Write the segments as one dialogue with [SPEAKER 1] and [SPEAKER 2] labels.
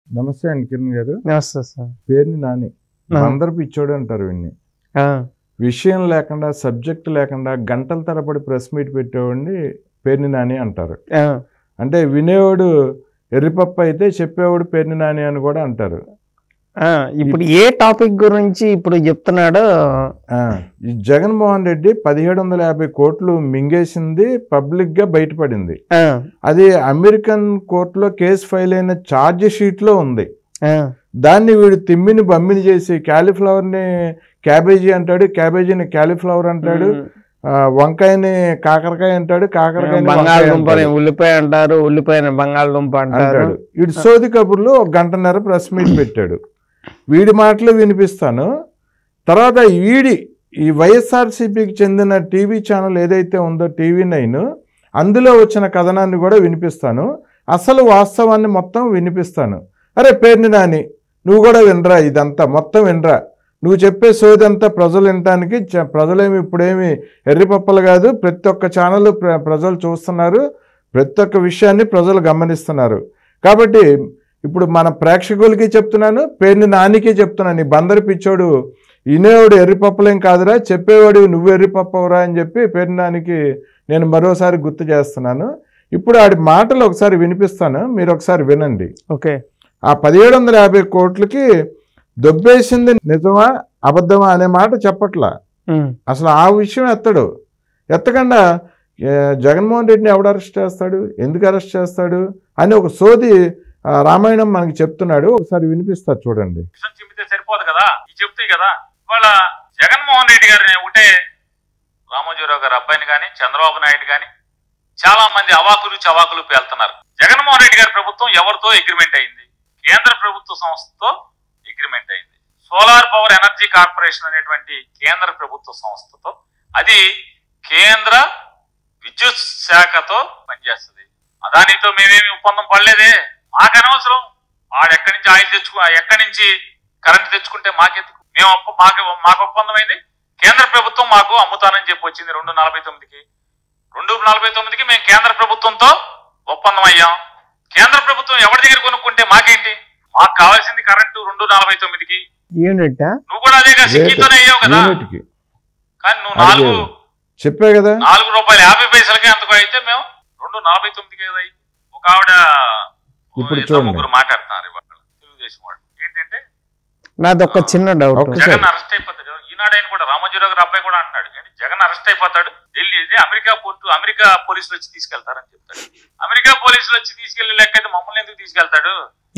[SPEAKER 1] నమస్తే అండి కిరణ్ గారు
[SPEAKER 2] నమస్తే సార్
[SPEAKER 1] పేరుని నాని
[SPEAKER 2] ఆ.
[SPEAKER 1] అందరు పిచ్చోడు అంటారు వీడిని
[SPEAKER 2] ఆ,
[SPEAKER 1] విషయం లేకుండా సబ్జెక్ట్ లేకుండా గంటల తరబడి ప్రెస్ మీట్ పెట్టేవాడిని పేరుని నాని అంటారు
[SPEAKER 2] ఆ,
[SPEAKER 1] అంటే వినేవాడు ఎర్రిపప్ప అయితే చెప్పేవాడు పేరుని నాని అని కూడా అంటారు
[SPEAKER 2] ఆ, ఇప్పుడు ఏ టాపిక్ గురించి ఇప్పుడు చెప్తున్నాడో
[SPEAKER 1] ఆ, ఈ జగన్మోహన్ రెడ్డి పదిహేడు వందల యాభై కోట్లు మింగేసింది పబ్లిక్గా బయటపడింది
[SPEAKER 2] ఆ,
[SPEAKER 1] అది అమెరికన్ కోర్టులో కేసు ఫైల్ అయిన ఛార్జ్ షీట్లో ఉంది
[SPEAKER 2] ఆ,
[SPEAKER 1] దాన్ని వీడు తిమ్మిని బమ్మిని చేసి క్యాలీఫ్లవర్ని క్యాబేజీ అంటాడు క్యాబేజీని క్యాలీఫ్లవర్ అంటాడు ఆ, వంకాయని కాకరకాయ అంటాడు కాకరకాయని వంకాయ
[SPEAKER 2] బంగాళదుంపని
[SPEAKER 1] అంటాడు.
[SPEAKER 2] ఉల్లిపాయ అంటారు ఉల్లిపాయని బంగాళదుంప అంటారు
[SPEAKER 1] అంటాడు వీడు సోది కబుర్లు ఒక గంటన్నర ప్రెస్ మీట్ పెట్టాడు వీడి మాటలు వినిపిస్తాను తర్వాత వీడి ఈ వైఎస్ఆర్సీపీకి చెందిన టీవీ ఛానల్ ఏదైతే ఉందో టీవీ నైన్ అందులో వచ్చిన కథనాన్ని కూడా వినిపిస్తాను అసలు వాస్తవాన్ని మొత్తం వినిపిస్తాను అరే పేరుని నాని నువ్వు కూడా వినరా ఇదంతా మొత్తం వినరా నువ్వు చెప్పే సోది అంతా ప్రజలు వినటానికి చ- ప్రజలేమి ఇప్పుడేమి ఎర్రిపప్పలు కాదు ప్రతి ఒక్క ఛానల్ ప్ర ప్రజలు చూస్తున్నారు ప్రతి ఒక్క విషయాన్ని ప్రజలు గమనిస్తున్నారు కాబట్టి ఇప్పుడు మన ప్రేక్షకులకి చెప్తున్నాను పేరుని నానికి చెప్తున్నాను ఈ బందరు పిచ్చోడు వినేవాడు ఎర్రిపప్పలేం కాదురా చెప్పేవాడు నువ్వు ఎర్రిపప్పవరా అని చెప్పి పేరు నానికి నేను మరోసారి గుర్తు చేస్తున్నాను ఇప్పుడు ఆడి మాటలు ఒకసారి వినిపిస్తాను మీరు ఒకసారి వినండి
[SPEAKER 2] ఓకే
[SPEAKER 1] ఆ పదిహేడు వందల యాభై కోట్లకి దొబ్బేసింది నిజమా అబద్ధమా అనే మాట చెప్పట్లా
[SPEAKER 2] ఉమ్,
[SPEAKER 1] అసలు ఆ విషయం ఎత్తడు ఎత్తకుండా ఏ, జగన్మోహన్ రెడ్డిని ఎవడు అరెస్ట్ చేస్తాడు ఎందుకు అరెస్ట్ చేస్తాడు అని ఒక సోది ఆ, రామాయణం మనకి చెప్తున్నాడు ఒకసారి వినిపిస్తారు చూడండి
[SPEAKER 3] విషయం చెబితే సరిపోదు కదా ఇది చెప్తాయి కదా ఇవాళ జగన్మోహన్ రెడ్డి గారిని ఒకటే రామోజీరావు గారి అబ్బాయిని కానీ చంద్రబాబు నాయుడు కానీ చాలా మంది అవాకులు చవాకులు పేలుతున్నారు జగన్మోహన్ రెడ్డి గారి ప్రభుత్వం ఎవరితో అగ్రిమెంట్ అయింది కేంద్ర ప్రభుత్వ సంస్థతో అగ్రిమెంట్ అయింది సోలార్ పవర్ ఎనర్జీ కార్పొరేషన్ అనేటువంటి కేంద్ర ప్రభుత్వ సంస్థతో అది కేంద్ర విద్యుత్ శాఖతో పనిచేస్తుంది అదానితో మేమేమి ఒప్పందం పడలేదే మాకు అనవసరం వాడు ఎక్కడి నుంచి ఆయిల్ తెచ్చుకు ఎక్కడి నుంచి కరెంట్ తెచ్చుకుంటే మాకెందుకు మేము ఒప్ప- మాకు మాకు ఒప్పందం అయింది కేంద్ర ప్రభుత్వం మాకు అమ్ముతానని చెప్పి వచ్చింది రెండు నలభై తొమ్మిదికి రెండు నలభై తొమ్మిదికి మేము కేంద్ర ప్రభుత్వంతో ఒప్పందం అయ్యాం కేంద్ర ప్రభుత్వం ఎవరి దగ్గర కొనుక్కుంటే మాకేంటి మాకు కావాల్సింది కరెంటు రెండు నలభై తొమ్మిదికి
[SPEAKER 2] యూనిట్
[SPEAKER 3] నువ్వు కూడా అదే సిక్కితోనే అయ్యావు కదా
[SPEAKER 1] యూనిట్కి
[SPEAKER 3] కానీ నువ్వు నాలుగు
[SPEAKER 1] అడిగారు. చెప్పే కదా
[SPEAKER 3] నాలుగు రూపాయలు యాభై పైసలకి అంతకు అయితే మేము రెండు నలభై తొమ్మిదికి కదా అయింది. ఒక ఆవిడ
[SPEAKER 1] ఇప్పుడు
[SPEAKER 3] ఇద్దరు
[SPEAKER 1] చూడండి.
[SPEAKER 3] ముగ్గురు మాట్లాడుతున్నారు ఇవాళ తెలుగుదేశం వాళ్ళు ఏంటంటే
[SPEAKER 2] నాది ఒక చిన్న డౌట్
[SPEAKER 1] ఒక్క-
[SPEAKER 3] జగన్ అరెస్ట్ అయిపోతాడు ఈనాడు ఆయన కూడా రామోజీరావు గారు అబ్బాయి కూడా అంటున్నాడు ఏంటి జగన్ అరెస్ట్ అయిపోతాడు ఢిల్లీ ఇది అమెరికా పోర్టు అమెరికా పోలీసులు వచ్చి తీసుకెళ్తారని చెప్తాడు అమెరికా పోలీసులు వచ్చి తీసుకెళ్లే లెక్క అయితే మమ్మల్ని ఎందుకు తీసుకెళ్తాడు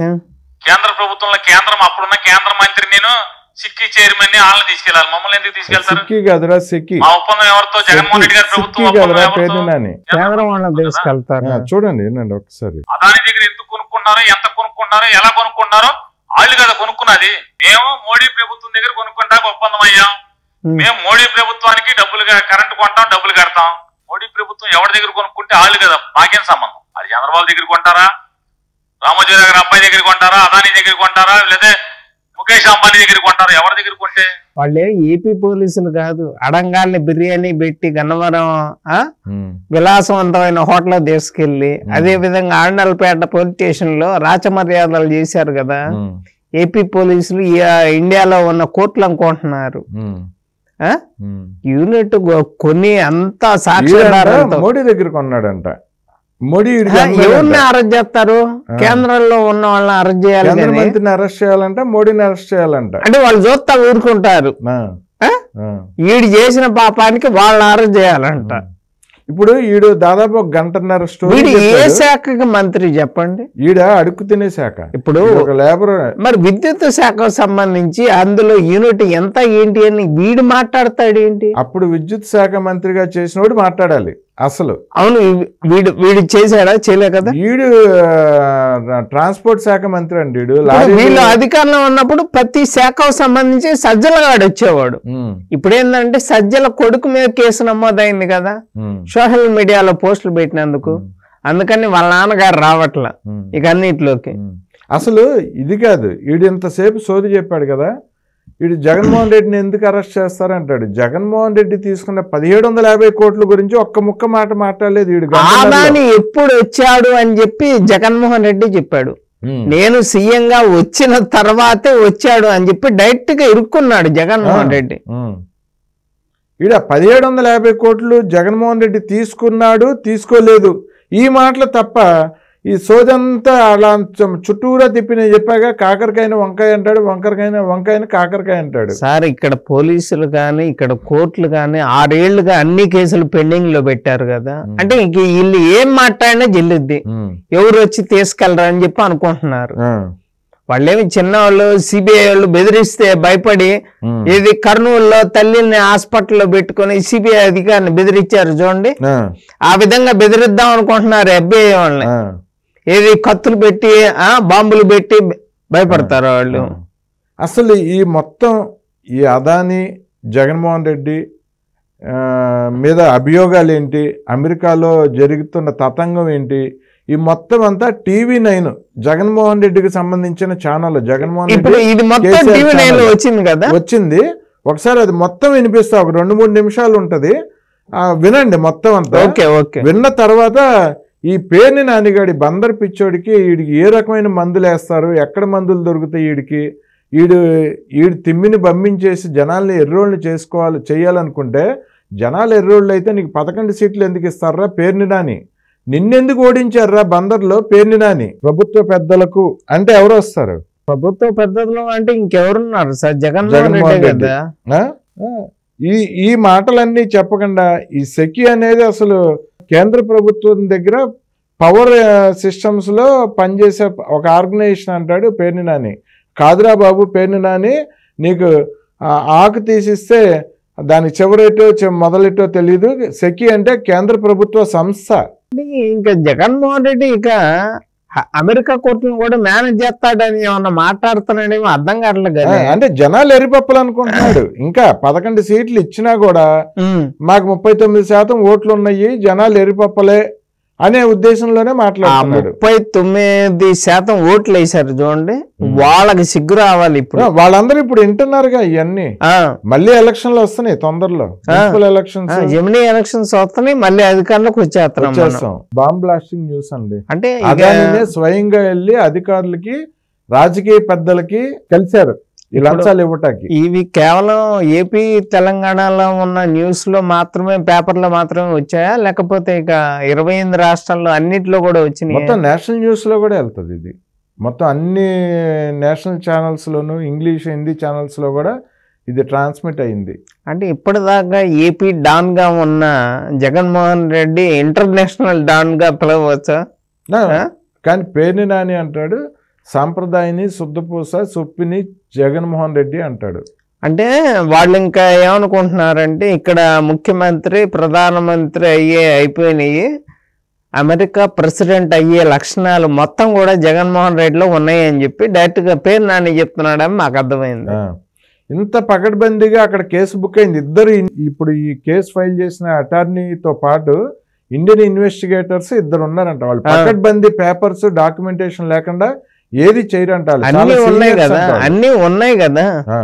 [SPEAKER 3] కేంద్ర ప్రభుత్వంలో కేంద్రం అప్పుడున్న కేంద్ర మంత్రి నేను సిక్కి చైర్మన్ ని వాళ్ళని తీసుకెళ్లాలి మమ్మల్ని ఎందుకు తీసుకెళ్తారు
[SPEAKER 1] సిక్కి కదరా సిక్కి
[SPEAKER 3] మా ఒప్పందం ఎవరితో జగన్మోహన్ రెడ్డి గారి ప్రభుత్వం
[SPEAKER 1] సిక్కి
[SPEAKER 3] ఒప్పందం
[SPEAKER 1] కదరా
[SPEAKER 3] ఎవరితో?
[SPEAKER 1] పేరు నాని
[SPEAKER 2] కేంద్రం వాళ్ళని తీసుకెళ్తారు
[SPEAKER 1] ఆ, చూడండి వినండి ఒకసారి
[SPEAKER 3] అదాని దగ్గర ఎందుకు కొనుక్కున్నారో ఎంత కొనుక్కున్నారో ఎలా కొనుక్కున్నారో వాళ్ళు కదా కొనుక్కున్నది మేము మోడీ ప్రభుత్వం దగ్గర కొనుక్కుంటాక ఒప్పందం అయ్యాం
[SPEAKER 2] ఉమ్,
[SPEAKER 3] మేము మోడీ ప్రభుత్వానికి డబ్బులు క- కరెంట్ కొంటాం డబ్బులు కడతాం మోడీ ప్రభుత్వం ఎవరి దగ్గర కొనుక్కుంటే వాళ్ళు కదా మాకేం సంబంధం అది చంద్రబాబు దగ్గర కొంటారా రామోజీ గారి అబ్బాయి దగ్గర కొంటారా అదాని దగ్గర కొంటారా లేదా ముఖేష్ అంబానీ దగ్గర కొంటారా ఎవరి దగ్గర కొంటే
[SPEAKER 2] వాళ్ళే ఏపీ పోలీసులు కాదు అడంగాల్ని బిర్యానీ పెట్టి గన్నవరం ఆ
[SPEAKER 1] ఉమ్,
[SPEAKER 2] విలాసవంతమైన హోటల్ తీసుకెళ్లి అదే విధంగా ఆండల్పేట పోలీస్ స్టేషన్ లో రాచమర్యాదలు చేశారు కదా
[SPEAKER 1] ఉమ్,
[SPEAKER 2] ఏపీ పోలీసులు ఈ- ఇండియాలో ఉన్న కోర్టులు అనుకుంటున్నారు
[SPEAKER 1] ఉమ్,
[SPEAKER 2] ఆ?
[SPEAKER 1] ఉమ్.
[SPEAKER 2] యూనిట్ గొ- కొన్ని అంత
[SPEAKER 1] ఈడంట
[SPEAKER 2] సాక్ష్యాధారాలతో
[SPEAKER 1] మోడీ దగ్గర కొన్నాడంట మోడీ ఈడికి
[SPEAKER 2] ఆ,
[SPEAKER 1] అమ్మాడంట.
[SPEAKER 2] ఎవరిని అరెస్ట్ చేస్తారు
[SPEAKER 1] ఆ.
[SPEAKER 2] కేంద్రంలో ఉన్న వాళ్ళని అరెస్ట్ చేయాలి
[SPEAKER 1] కేంద్ర
[SPEAKER 2] కానీ
[SPEAKER 1] మంత్రిని అరెస్ట్ చేయాలంట మోడీని అరెస్ట్ చేయాలంట
[SPEAKER 2] అంటే వాళ్ళు చూస్తా ఊరుకుంటారు
[SPEAKER 1] ఆ,
[SPEAKER 2] ఆ?
[SPEAKER 1] ఆ.
[SPEAKER 2] వీడు చేసిన పాపానికి వాళ్ళని అరెస్ట్ చేయాలంట
[SPEAKER 1] ఇప్పుడు ఈడు దాదాపు ఒక గంటన్నర స్టోరీ
[SPEAKER 2] వీడు ఏ
[SPEAKER 1] చెప్పాడు.
[SPEAKER 2] శాఖకి మంత్రి చెప్పండి
[SPEAKER 1] ఈడ అడుక్కు తినే శాఖ
[SPEAKER 2] ఇప్పుడు
[SPEAKER 1] ఈడు ఒక లేబర్
[SPEAKER 2] మరి విద్యుత్ శాఖకు సంబంధించి అందులో యూనిట్ ఎంత ఏంటి అని వీడు మాట్లాడతాడు ఏంటి
[SPEAKER 1] అప్పుడు విద్యుత్ శాఖ మంత్రిగా చేసినోడు మాట్లాడాలి అసలు
[SPEAKER 2] అవును ఈ- వీడు వీడు చేశాడా చేయలే కదా
[SPEAKER 1] ఈడు ఆ, ట్రాన్స్పోర్ట్ శాఖ మంత్రి అండి ఈడు
[SPEAKER 2] ఇప్పుడు
[SPEAKER 1] లారీ
[SPEAKER 2] వీళ్ళు అధికారంలో ఉన్నప్పుడు ప్రతి శాఖకు సంబంధించి సజ్జలగాడు వచ్చేవాడు
[SPEAKER 1] ఉమ్,
[SPEAKER 2] ఇప్పుడు ఏంటంటే సజ్జల కొడుకు మీద కేసు నమోదైంది కదా
[SPEAKER 1] ఉమ్,
[SPEAKER 2] సోషల్ మీడియాలో పోస్టులు పెట్టినందుకు అందుకని వాళ్ళ నాన్నగారు రావట్ల
[SPEAKER 1] ఉమ్,
[SPEAKER 2] ఇక అన్నిట్లోకి
[SPEAKER 1] ఉమ్. అసలు ఇది కాదు ఈడు ఇంతసేపు సోది చెప్పాడు కదా వీడు జగన్మోహన్ రెడ్డిని ఎందుకు అరెస్ట్ చేస్తారంటాడు జగన్మోహన్ రెడ్డి తీసుకున్న పదిహేడు వందల యాభై కోట్ల గురించి ఒక్క ముక్క మాట మాట్లాడలేదు వీడు గంటన్నరలో.
[SPEAKER 2] ఆదాని ఎప్పుడు వచ్చాడు అని చెప్పి జగన్మోహన్ రెడ్డి చెప్పాడు
[SPEAKER 1] ఉమ్.
[SPEAKER 2] నేను సీఎం గా వచ్చిన తర్వాతే వచ్చాడు అని చెప్పి డైరెక్ట్ గా ఇరుక్కున్నాడు జగన్మోహన్
[SPEAKER 1] ఆ.
[SPEAKER 2] రెడ్డి
[SPEAKER 1] ఉమ్. ఈడ పదిహేడు వందల యాభై కోట్లు జగన్మోహన్ రెడ్డి తీసుకున్నాడు తీసుకోలేదు ఈ మాటలు తప్ప ఈ సోదంతా అలా చు- చుట్టూరా తిప్పి నేను చెప్పాక కాకరకాయన వంకాయ అంటాడు వంకరకాయన వంకాయన కాకరకాయ అంటాడు
[SPEAKER 2] సార్ ఇక్కడ పోలీసులు కానీ ఇక్కడ కోర్టులు కానీ ఆరేళ్లుగా అన్ని కేసులు పెండింగ్ లో పెట్టారు కదా
[SPEAKER 1] ఉమ్.
[SPEAKER 2] అంటే ఇంక వీళ్ళు ఏం మాట్లాడినా చెల్లుద్ది
[SPEAKER 1] ఉమ్.
[SPEAKER 2] ఎవరు వచ్చి తీసుకెళ్లరా అని చెప్పి అనుకుంటున్నారు
[SPEAKER 1] ఆ.
[SPEAKER 2] వాళ్ళేమి చిన్నవాళ్ళు సిబిఐ వాళ్ళు బెదిరిస్తే భయపడి
[SPEAKER 1] ఉమ్.
[SPEAKER 2] ఇది కర్నూలులో తల్లిని హాస్పిటల్లో పెట్టుకొని సిబిఐ అధికారిని బెదిరించారు చూడండి
[SPEAKER 1] ఆ.
[SPEAKER 2] ఆ విధంగా బెదిరిద్దాం అనుకుంటున్నారు ఎఫ్బిఐ వాళ్ళని
[SPEAKER 1] ఆ.
[SPEAKER 2] ఏది కత్తులు పెట్టి ఆ బాంబులు పెట్టి భయపడతారు వాళ్ళు
[SPEAKER 1] అసలు ఈ మొత్తం ఈ అదాని జగన్మోహన్ రెడ్డి ఆ, మీద అభియోగాలు ఏంటి అమెరికాలో జరుగుతున్న తతంగం ఏంటి ఈ మొత్తం అంతా టీవీ నైన్ జగన్మోహన్ రెడ్డికి సంబంధించిన ఛానల్ జగన్మోహన్
[SPEAKER 2] ఇప్పుడు
[SPEAKER 1] రెడ్డి
[SPEAKER 2] ఇది మొత్తం
[SPEAKER 1] కేసీఆర్
[SPEAKER 2] టీవీ నైన్ లో
[SPEAKER 1] ఛానల్.
[SPEAKER 2] వచ్చింది కదా
[SPEAKER 1] వచ్చింది ఒకసారి అది మొత్తం వినిపిస్తా ఒక రెండు మూడు నిమిషాలు ఉంటది ఆ, వినండి మొత్తం అంతా
[SPEAKER 2] ఓకే ఓకే
[SPEAKER 1] విన్న తర్వాత ఈ పేరుని నానిగాడి బందర్ పిచ్చోడికి వీడికి ఏ రకమైన మందులు వేస్తారు ఎక్కడ మందులు దొరుకుతాయి వీడికి వీడు వీడు తిమ్మిని బంపించేసి జనాల్ని ఎర్రోళ్ళని చేసుకోవాలి చేయాలనుకుంటే జనాలు ఎర్రోళ్ళు అయితే నీకు పదకొండు సీట్లు ఎందుకు ఇస్తారా పేరుని నాని నిన్నెందుకు ఓడించారా బందర్లో పేరుని నాని ప్రభుత్వ పెద్దలకు అంటే ఎవరు వస్తారు
[SPEAKER 2] ప్రభుత్వ పెద్దలు అంటే ఇంకెవరున్నారు సార్ జగన్మోహన్
[SPEAKER 1] జగన్మోహన్
[SPEAKER 2] రెడ్డి
[SPEAKER 1] రెడ్డి.
[SPEAKER 2] కదా
[SPEAKER 1] ఆ? ఆ. ఈ ఈ మాటలన్నీ చెప్పకుండా ఈ సెకి అనేది అసలు కేంద్ర ప్రభుత్వం దగ్గర పవర్ సిస్టమ్స్ లో పనిచేసే ఒక ఆర్గనైజేషన్ అంటాడు పేర్ని నాని కాదురా బాబు పేర్ని నాని నీకు ఆ ఆకు తీసిస్తే దాని చివరేటో చి- మొదలెటో తెలియదు సెకి అంటే కేంద్ర ప్రభుత్వ సంస్థ
[SPEAKER 2] ఇంకా జగన్మోహన్ రెడ్డి ఇక హ- అమెరికా కోర్టును కూడా మేనేజ్ చేస్తాడని ఏమన్నా మాట్లాడుతున్నాడేమో అర్థం కావట్లేదు
[SPEAKER 1] ఆ,
[SPEAKER 2] కదా
[SPEAKER 1] అంటే జనాలు ఎరిపప్పలు అనుకుంటున్నాడు ఇంకా పదకొండు సీట్లు ఇచ్చినా కూడా
[SPEAKER 2] ఉమ్.
[SPEAKER 1] మాకు ముప్పై తొమ్మిది శాతం ఓట్లు ఉన్నాయి జనాలు ఎరిపప్పలే అనే ఉద్దేశంలోనే
[SPEAKER 2] ఆ
[SPEAKER 1] మాట్లాడుతున్నాడు
[SPEAKER 2] ముప్పై తొమ్మిది శాతం ఓట్లు వేశారు చూడండి వాళ్ళకి సిగ్గు రావాలి ఇప్పుడు
[SPEAKER 1] ఆ, వాళ్ళందరూ ఇప్పుడు వింటున్నారుగా ఇవన్నీ
[SPEAKER 2] ఆ,
[SPEAKER 1] మళ్ళీ ఎలక్షన్లు వస్తున్నాయి తొందరలో మున్సిపల్ ఎలక్షన్స్
[SPEAKER 2] ఆ, జమినీ ఎలక్షన్స్ వస్తున్నాయి మళ్ళీ అధికారంలోకి వచ్చేస్తున్నాం మనం.
[SPEAKER 1] వచ్చేస్తాం బాంబ్ బ్లాస్టింగ్ న్యూస్ అండి
[SPEAKER 2] అంటే ఇక
[SPEAKER 1] అదానినే స్వయంగా వెళ్ళి అధికారులకి రాజకీయ పెద్దలకి కలిశారు ఈ లంచాలు ఇవ్వటానికి
[SPEAKER 2] ఇవి కేవలం ఏపీ తెలంగాణలో ఉన్న న్యూస్ లో మాత్రమే పేపర్లో మాత్రమే వచ్చాయా లేకపోతే ఇక ఇరవై ఎనిమిది రాష్ట్రాల్లో అన్నిట్లో కూడా వచ్చినాయి
[SPEAKER 1] మొత్తం నేషనల్ న్యూస్ లో కూడా వెళ్తుంది ఇది మొత్తం అన్ని నేషనల్ ఛానల్స్ లోను ఇంగ్లీష్ హిందీ ఛానల్స్ లో కూడా ఇది ట్రాన్స్మిట్ అయింది
[SPEAKER 2] అంటే ఇప్పటిదాకా ఏపీ డాన్ గా ఉన్న జగన్మోహన్ రెడ్డి ఇంటర్నేషనల్ డాన్ గా పిలవచ్చా
[SPEAKER 1] నా-
[SPEAKER 2] ఆ?
[SPEAKER 1] కానీ పేర్ని నాని అంటాడు సాంప్రదాయని శుద్ధపూస సొప్పిని జగన్మోహన్ రెడ్డి అంటాడు
[SPEAKER 2] అంటే వాళ్ళు ఇంకా ఏమనుకుంటున్నారంటే ఇక్కడ ముఖ్యమంత్రి ప్రధానమంత్రి అయ్యే అయిపోయినాయి అమెరికా ప్రెసిడెంట్ అయ్యే లక్షణాలు మొత్తం కూడా జగన్మోహన్ రెడ్డిలో ఉన్నాయి అని చెప్పి డైరెక్ట్ గా పేరు నాని చెప్తున్నాడని మాకు అర్థమైంది
[SPEAKER 1] ఆ. ఇంత పకడ్బందీగా అక్కడ కేసు బుక్ అయింది ఇద్దరు ఇన్- ఇప్పుడు ఈ కేసు ఫైల్ చేసిన అటార్నీతో పాటు ఇండియన్ ఇన్వెస్టిగేటర్స్ ఇద్దరు ఉన్నారంట వాళ్ళు
[SPEAKER 2] ఆ.
[SPEAKER 1] పకడ్బందీ పేపర్స్ డాక్యుమెంటేషన్ లేకుండా ఏది చేయరంట వాళ్ళు. చాలా
[SPEAKER 2] అన్ని ఉన్నాయి
[SPEAKER 1] seniors
[SPEAKER 2] కదా
[SPEAKER 1] అంట వాళ్ళు.
[SPEAKER 2] అన్ని ఉన్నాయి కదా
[SPEAKER 1] ఆ.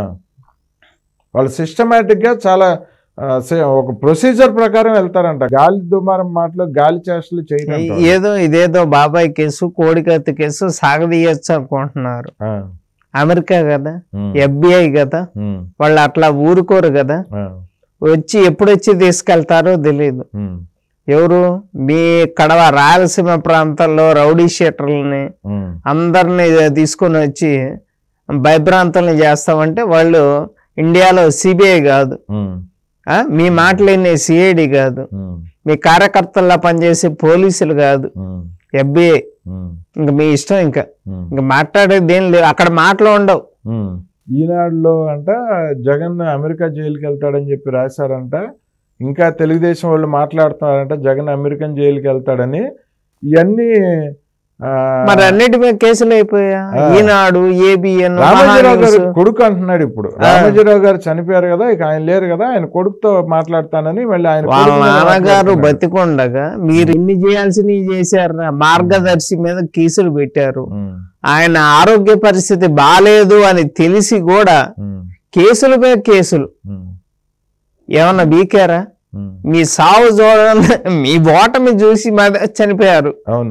[SPEAKER 1] వాళ్ళు సిస్టమేటిక్ గా చాలా ఆ, సే- ఒక ప్రొసీజర్ ప్రకారం వెళ్తారంట గాలి దుమారం మాటలు గాలి చేష్టలు చేయరంట వాళ్ళు.
[SPEAKER 2] ఏదో ఇదేదో బాబాయ్ కేసు కోడికత్తి కేసు సాగదీయచ్చు అనుకుంటున్నారు
[SPEAKER 1] ఆ.
[SPEAKER 2] అమెరికా కదా
[SPEAKER 1] ఉమ్.
[SPEAKER 2] ఎఫ్బిఐ కదా
[SPEAKER 1] ఉమ్.
[SPEAKER 2] వాళ్ళు అట్లా ఊరుకోరు కదా
[SPEAKER 1] ఆ.
[SPEAKER 2] వచ్చి ఎప్పుడు వచ్చి తీసుకెళ్తారో తెలియదు
[SPEAKER 1] ఉమ్.
[SPEAKER 2] ఎవరు మీ కడవ రాయలసీమ ప్రాంతాల్లో రౌడీ షీటర్లని
[SPEAKER 1] ఉమ్.
[SPEAKER 2] అందరిని తీసుకొని వచ్చి భయభ్రాంతుల్ని చేస్తామంటే వాళ్ళు ఇండియాలో సిబిఐ కాదు
[SPEAKER 1] ఉమ్.
[SPEAKER 2] ఆ? మీ మాటలేని సిఐడి కాదు
[SPEAKER 1] ఉమ్.
[SPEAKER 2] మీ కార్యకర్తల్లా పనిచేసే పోలీసులు కాదు
[SPEAKER 1] ఉమ్.
[SPEAKER 2] ఎఫ్బిఐ
[SPEAKER 1] ఉమ్.
[SPEAKER 2] ఇంకా మీ ఇష్టం ఇంకా
[SPEAKER 1] ఉమ్.
[SPEAKER 2] ఇంకా మాట్లాడేది ఏం లేదు అక్కడ మాటలు ఉండవు
[SPEAKER 1] ఉమ్. ఈనాడులో అంట జగన్ అమెరికా జైలుకి వెళ్తాడని చెప్పి రాశారంట ఇంకా తెలుగుదేశం వాళ్ళు మాట్లాడుతున్నారంట జగన్ అమెరికన్ జైలుకి వెళ్తాడని ఇవన్నీ ఆ,
[SPEAKER 2] మరి అన్నిటి మీద కేసులు అయిపోయా
[SPEAKER 1] ఆ.
[SPEAKER 2] ఈనాడు ఏబిఎన్
[SPEAKER 1] రామోజీరావు గారు కొడుకు అంటున్నాడు ఇప్పుడు రామోజీరావు గారు చనిపోయారు కదా ఇక ఆయన లేరు కదా ఆయన కొడుకుతో మాట్లాడతానని మళ్ళీ ఆయన
[SPEAKER 2] వాళ్ళ
[SPEAKER 1] కొడుకు మీద
[SPEAKER 2] నాన్నగారు
[SPEAKER 1] మాట్లాడుతున్నాడు.
[SPEAKER 2] బతికుండగా మీరు ఇన్ని చేయాల్సినవి చేశారు మార్గదర్శి మీద కేసులు పెట్టారు
[SPEAKER 1] ఉమ్.
[SPEAKER 2] ఆయన ఆరోగ్య పరిస్థితి బాలేదు అని తెలిసి కూడా
[SPEAKER 1] ఉమ్.
[SPEAKER 2] కేసుల మీద కేసులు
[SPEAKER 1] ఉమ్.
[SPEAKER 2] ఏమన్నా బీకారా
[SPEAKER 1] ఉమ్.
[SPEAKER 2] మీ సావు చూడండి మీ ఓటమి చూసి మీద చనిపోయారు
[SPEAKER 1] అవును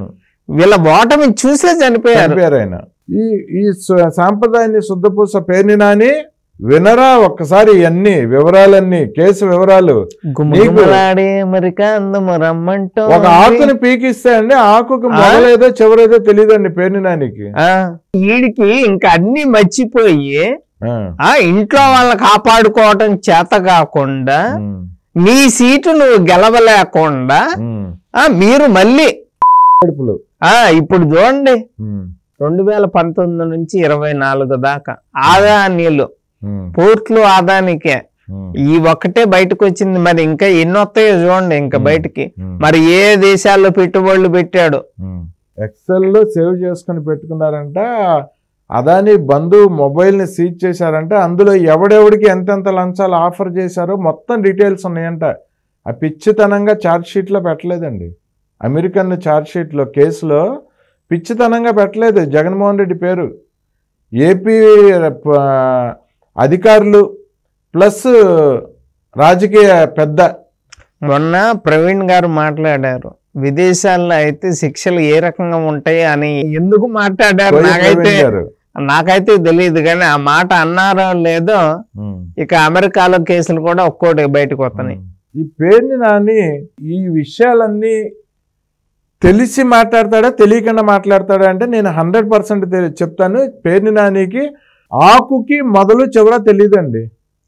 [SPEAKER 2] వీళ్ళ ఓటమి చూసే చనిపోయారు
[SPEAKER 1] చనిపోయారు ఆయన ఈ ఈ స- సాంప్రదాయాన్ని శుద్ధపూస పేర్ని నాని వినరా ఒక్కసారి ఇవన్నీ వివరాలన్నీ కేసు వివరాలు
[SPEAKER 2] గుమ్మలాడే అమెరికా అందము రమ్మంటూ
[SPEAKER 1] ఒక ఆకుని పీకిస్తే అండి ఆకుకి మొదలేదో చివరేదో తెలియదండి పేర్ని నానికి
[SPEAKER 2] ఆ, వీడికి ఇంకా అన్ని మర్చిపోయి
[SPEAKER 1] ఆ,
[SPEAKER 2] ఆ ఇంట్లో వాళ్ళని కాపాడుకోవటం చేత కాకుండా
[SPEAKER 1] ఉమ్,
[SPEAKER 2] నీ సీటు నువ్వు గెలవలేకుండా
[SPEAKER 1] ఉమ్.
[SPEAKER 2] ఆ మీరు మళ్ళీ
[SPEAKER 1] కడుపులు
[SPEAKER 2] ఆ ఇప్పుడు చూడండి
[SPEAKER 1] ఉమ్,
[SPEAKER 2] రెండు వేల పంతొమ్మిది నుంచి ఇరవై నాలుగు దాకా ఆదానీలు
[SPEAKER 1] ఉమ్,
[SPEAKER 2] పోర్ట్లు ఆదానికే
[SPEAKER 1] ఉమ్,
[SPEAKER 2] ఈ ఒక్కటే బయటకు వచ్చింది మరి ఇంకా ఎన్ని వస్తాయో చూడండి ఇంకా బయటికి
[SPEAKER 1] ఉమ్.
[SPEAKER 2] మరి ఏ దేశాల్లో పెట్టుబడులు పెట్టాడు
[SPEAKER 1] ఎక్సెల్ లో సేవ్ చేసుకుని పెట్టుకున్నారంట అదాని బంధు మొబైల్ ని సీజ్ చేశారంట అందులో ఎవడెవడికి ఎంతెంత లంచాలు ఆఫర్ చేశారో మొత్తం డీటెయిల్స్ ఉన్నాయంట ఆ పిచ్చితనంగా ఛార్జ్ షీట్ లో పెట్టలేదండి అమెరికన్ ఛార్జ్ షీట్ లో కేసులో పిచ్చితనంగా పెట్టలేదు జగన్మోహన్ రెడ్డి పేరు ఏపీ ప- అధికారులు ప్లస్ రాజకీయ పెద్ద
[SPEAKER 2] మొన్న ప్రవీణ్ గారు మాట్లాడారు విదేశాల్లో అయితే శిక్షలు ఏ రకంగా ఉంటాయి అని ఎందుకు మాట్లాడారు
[SPEAKER 1] కోయి
[SPEAKER 2] నాకైతే
[SPEAKER 1] ప్రవీణ్ గారు.
[SPEAKER 2] నాకైతే తెలియదు కానీ ఆ మాట అన్నారో లేదో
[SPEAKER 1] ఉమ్.
[SPEAKER 2] ఇక అమెరికాలో కేసులు కూడా ఒక్కోటి బయటకు వస్తున్నాయి
[SPEAKER 1] ఈ పేరుని నాని ఈ విషయాలన్నీ తెలిసి మాట్లాడతాడా తెలియకుండా మాట్లాడతాడా అంటే నేను హండ్రెడ్ పర్సెంట్ చెప్తాను పేరుని నానికి ఆకుకి మొదలు చివర తెలియదండి